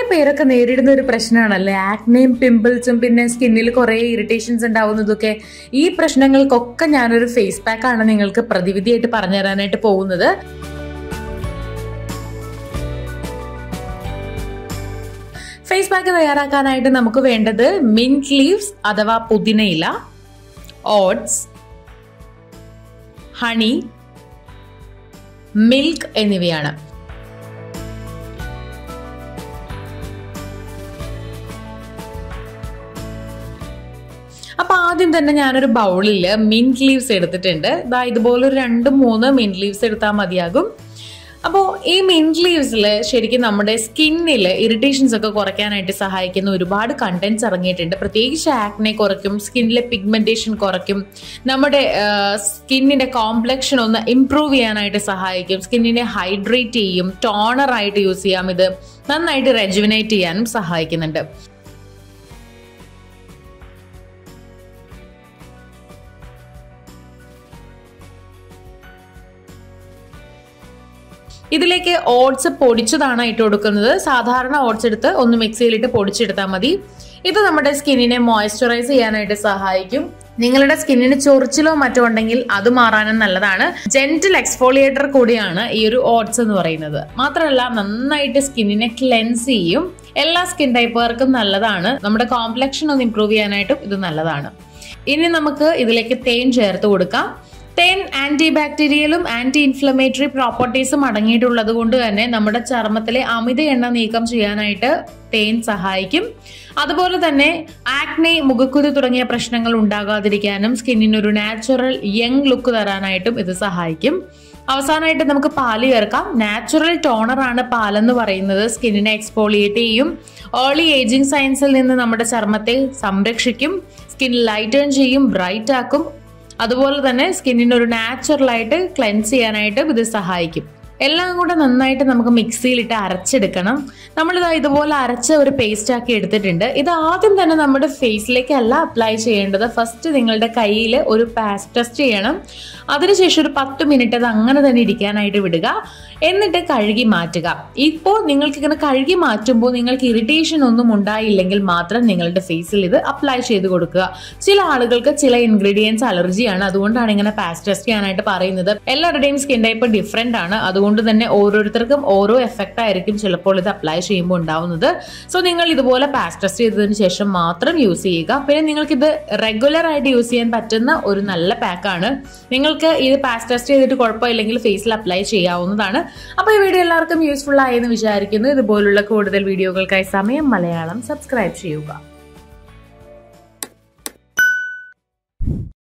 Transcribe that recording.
പേരൊക്കെ നേരിടുന്ന ഒരു പ്രശ്നമാണല്ലേ ആക്നെയും പിമ്പിൾസും പിന്നെ സ്കിന്നിൽ കുറേ ഇറിറ്റേഷൻസ് ഉണ്ടാവുന്നതൊക്കെ ഈ പ്രശ്നങ്ങൾക്കൊക്കെ ഞാനൊരു ഫേസ് പാക്ക് ആണ് നിങ്ങൾക്ക് പ്രതിവിധിയായിട്ട് പറഞ്ഞു തരാനായിട്ട് പോകുന്നത് ഫേസ് പാക്ക് തയ്യാറാക്കാനായിട്ട് നമുക്ക് വേണ്ടത് മിന്റ് ലീവ്സ് അഥവാ പുതിനയില ഓട്സ് ഹണി മിൽക്ക് എന്നിവയാണ് അപ്പൊ ആദ്യം തന്നെ ഞാനൊരു ബൗളിൽ മിന്റ് ലീവ്സ് എടുത്തിട്ടുണ്ട് ഇതാ ഇതുപോലെ ഒരു രണ്ട് മൂന്ന് മിന്റ് ലീവ്സ് എടുത്താൽ മതിയാകും അപ്പോൾ ഈ മിന്റ് ലീവ്സിൽ ശരിക്കും നമ്മുടെ സ്കിന്നിൽ ഇറിറ്റേഷൻസ് ഒക്കെ കുറയ്ക്കാനായിട്ട് സഹായിക്കുന്ന ഒരുപാട് കണ്ടന്റ്സ് ഇറങ്ങിയിട്ടുണ്ട് പ്രത്യേകിച്ച് ആക്നെ കുറയ്ക്കും സ്കിന്നിലെ പിഗ്മെന്റേഷൻ കുറയ്ക്കും നമ്മുടെ സ്കിന്നിന്റെ കോംപ്ലക്ഷൻ ഒന്ന് ഇംപ്രൂവ് ചെയ്യാനായിട്ട് സഹായിക്കും സ്കിന്നിനെ ഹൈഡ്രേറ്റ് ചെയ്യും ടോണർ ആയിട്ട് യൂസ് ചെയ്യാം ഇത് നന്നായിട്ട് റെജുവിനേറ്റ് ചെയ്യാനും സഹായിക്കുന്നുണ്ട് ഇതിലേക്ക് ഓട്സ് പൊടിച്ചതാണ് ഇട്ട് കൊടുക്കുന്നത് സാധാരണ ഓട്സ് എടുത്ത് ഒന്ന് മിക്സിയിലിട്ട് പൊടിച്ചെടുത്താൽ മതി ഇത് നമ്മുടെ സ്കിന്നിനെ മോയ്സ്ചറൈസ് ചെയ്യാനായിട്ട് സഹായിക്കും നിങ്ങളുടെ സ്കിന്നിന് ചൊറിച്ചിലോ മറ്റോ ഉണ്ടെങ്കിൽ അത് മാറാനും നല്ലതാണ് ജെന്റിൽ എക്സ്ഫോളിയേറ്റർ കൂടിയാണ് ഈ ഒരു ഓട്സ് എന്ന് പറയുന്നത് മാത്രമല്ല നന്നായിട്ട് സ്കിന്നിനെ ക്ലെൻസ് ചെയ്യും എല്ലാ സ്കിൻ ടൈപ്പുകാർക്കും നല്ലതാണ് നമ്മുടെ കോംപ്ലക്ഷൻ ഒന്ന് ഇംപ്രൂവ് ചെയ്യാനായിട്ടും ഇത് നല്ലതാണ് ഇനി നമുക്ക് ഇതിലേക്ക് തേൻ ചേർത്ത് കൊടുക്കാം തേൻ ആന്റി ബാക്ടീരിയലും ആന്റി ഇൻഫ്ലമേറ്ററി പ്രോപ്പർട്ടീസും അടങ്ങിയിട്ടുള്ളത് കൊണ്ട് തന്നെ നമ്മുടെ ചർമ്മത്തിലെ അമിത എണ്ണ നീക്കം ചെയ്യാനായിട്ട് തേൻ സഹായിക്കും അതുപോലെ തന്നെ ആക്നെ മുഖക്കുരു തുടങ്ങിയ പ്രശ്നങ്ങൾ ഉണ്ടാകാതിരിക്കാനും സ്കിന്നിന് ഒരു നാച്ചുറൽ യങ് ലുക്ക് തരാനായിട്ടും ഇത് സഹായിക്കും അവസാനമായിട്ട് നമുക്ക് പാല് ചേർക്കാം നാച്ചുറൽ ടോണർ ആണ് പാലെന്ന് പറയുന്നത് സ്കിന്നിനെ എക്സ്പോളിയേറ്റ് ചെയ്യും ഏർലി ഏജിങ് സയൻസിൽ നിന്ന് നമ്മുടെ ചർമ്മത്തെ സംരക്ഷിക്കും സ്കിൻ ലൈറ്റേൺ ചെയ്യും ബ്രൈറ്റ് ആക്കും അതുപോലെ തന്നെ സ്കിന്നിന് ഒരു നാച്ചുറലായിട്ട് ക്ലെൻസ് ചെയ്യാനായിട്ടും ഇത് സഹായിക്കും എല്ലാം കൂടെ നന്നായിട്ട് നമുക്ക് മിക്സിയിലിട്ട് അരച്ചെടുക്കണം നമ്മളിത് ഇതുപോലെ അരച്ച ഒരു പേസ്റ്റ് ആക്കി എടുത്തിട്ടുണ്ട് ഇത് ആദ്യം തന്നെ നമ്മുടെ ഫേസിലേക്കല്ല അപ്ലൈ ചെയ്യേണ്ടത് ഫസ്റ്റ് നിങ്ങളുടെ കയ്യിൽ ഒരു പാസ് ടെസ്റ്റ് ചെയ്യണം അതിനുശേഷം ഒരു പത്ത് മിനിറ്റ് അത് അങ്ങനെ തന്നെ ഇരിക്കാനായിട്ട് വിടുക എന്നിട്ട് കഴുകി മാറ്റുക ഇപ്പോൾ നിങ്ങൾക്ക് ഇങ്ങനെ കഴുകി മാറ്റുമ്പോൾ നിങ്ങൾക്ക് ഇറിറ്റേഷൻ ഒന്നും ഉണ്ടായില്ലെങ്കിൽ മാത്രം നിങ്ങളുടെ ഫേസിൽ ഇത് അപ്ലൈ ചെയ്ത് കൊടുക്കുക ചില ആളുകൾക്ക് ചില ഇൻഗ്രീഡിയൻസ് അലർജിയാണ് അതുകൊണ്ടാണ് ഇങ്ങനെ പാസ് ടെസ്റ്റ് ചെയ്യാനായിട്ട് പറയുന്നത് എല്ലാവരുടെയും സ്കിൻ ടൈപ്പ് ഡിഫറെന്റ് ആണ് അതുകൊണ്ട് തന്നെ ഓരോരുത്തർക്കും ഓരോ എഫക്റ്റ് ആയിരിക്കും ചിലപ്പോൾ ഇത് അപ്ലൈ ചെയ്യുമ്പോൾ ഉണ്ടാവുന്നത് സോ നിങ്ങൾ ഇതുപോലെ പാസ് ടെസ്റ്റ് ചെയ്തതിന് ശേഷം മാത്രം യൂസ് ചെയ്യുക പിന്നെ നിങ്ങൾക്ക് ഇത് റെഗുലർ ആയിട്ട് യൂസ് ചെയ്യാൻ പറ്റുന്ന ഒരു നല്ല പാക്കാണ് നിങ്ങൾക്ക് ഇത് പാസ് ടെസ്റ്റ് ചെയ്തിട്ട് കുഴപ്പമില്ലെങ്കിൽ ഫേസിൽ അപ്ലൈ ചെയ്യാവുന്നതാണ് അപ്പോൾ ഈ വീഡിയോ എല്ലാവർക്കും യൂസ്ഫുൾ ആയെന്ന് വിചാരിക്കുന്നു ഇതുപോലുള്ള കൂടുതൽ വീഡിയോകൾക്കായി സമയം മലയാളം സബ്സ്ക്രൈബ് ചെയ്യുക